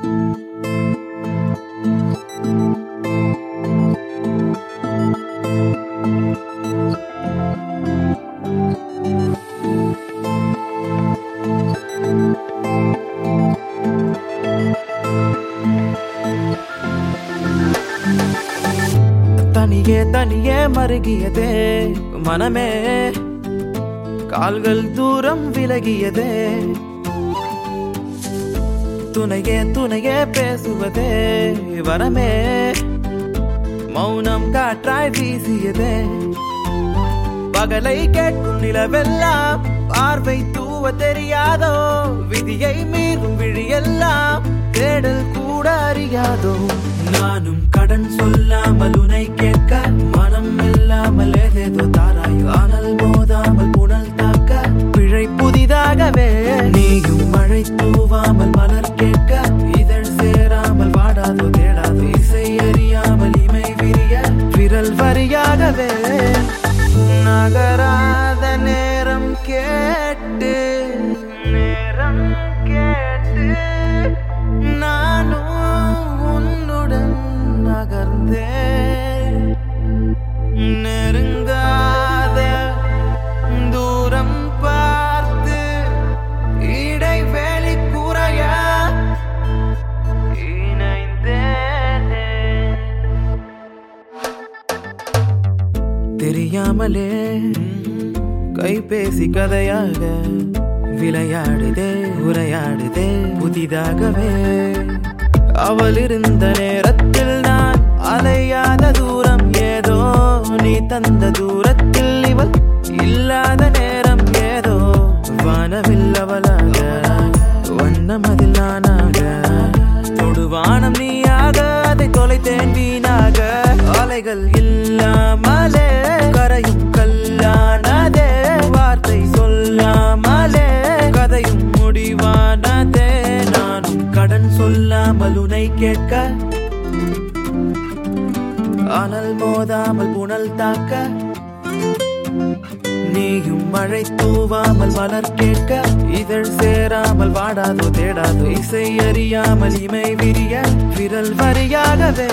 தனியே தனியே மருகியதே மனமே கால்கள் தூரம் விலகியதே துணையே துணையே பேசுவதே வரமே மௌனம் காற்றாய் வீசியதே பகலை கேட்கும் நிலவெல்லாம் பார்வை தூவ தெரியாதோ விதியை மீறும் விழியெல்லாம் தேடல் கூட அறியாதோ நானும் கடன் சொல்லாமல் உனை கேட்க மனம் இல்லாமல் ஏதேதோ தாராயோ ஆனால் மோதாமல் புனல் தாக்க பிழை புதிதாகவே நீயும் மழை தூவாமல் மலர் கேட்க இதழ் சேராமல் வாடாதோ தேடாதோ இசை அறியாமல் இமை விரிய விரல் வரியாகவே நகராத நேரம் கேட்டு நேரம் கேட்டு நானும் உன்னுடன் நகர்ந்தேன் நெருங்காத தூரம் பார்த்து இடைவெளி குறைய இணைந்தேனே தெரியாமலே கைபேசி கதையாக விளையாடுதே உரையாடுதே புதிதாகவே அவள் இருந்த நேரத்தில் நான் அலையாத தூரம் ஏதோ நீ தந்த தூரத்தில் இவள் இல்லாத நேரம் ஏதோ வானவில் அவளாக வண்ணமதில் நானாக தொடுவானம் நீயாக அதை தொலைத்தேன் வீணாக அலைகள் இல்லாமலே கரையும் கல்லானதே வார்த்தை சொல்லாமலே கதையும் முடிவானதே நானும் கடன் சொல்லாமல் உனை கேட்க ஆனால் மோதாமல் புனல் தாக்க நீயும் மழை தூவாமல் மலர் கேட்க இதழ் சேராமல் வாடாதோ தேடாதோ இசை அறியாமல் இமை விரிய விரல் வரியாகவே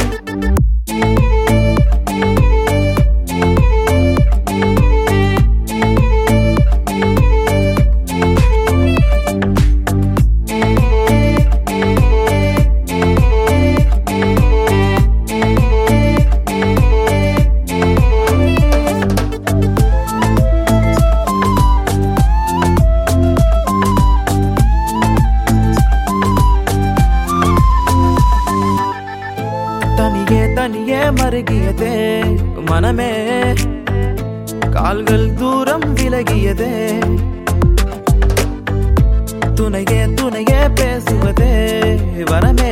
தனியே தனியே மருகியதே மனமே கால்கள் தூரம் விலகியதே துணையே துணையே பேசுவதே வரமே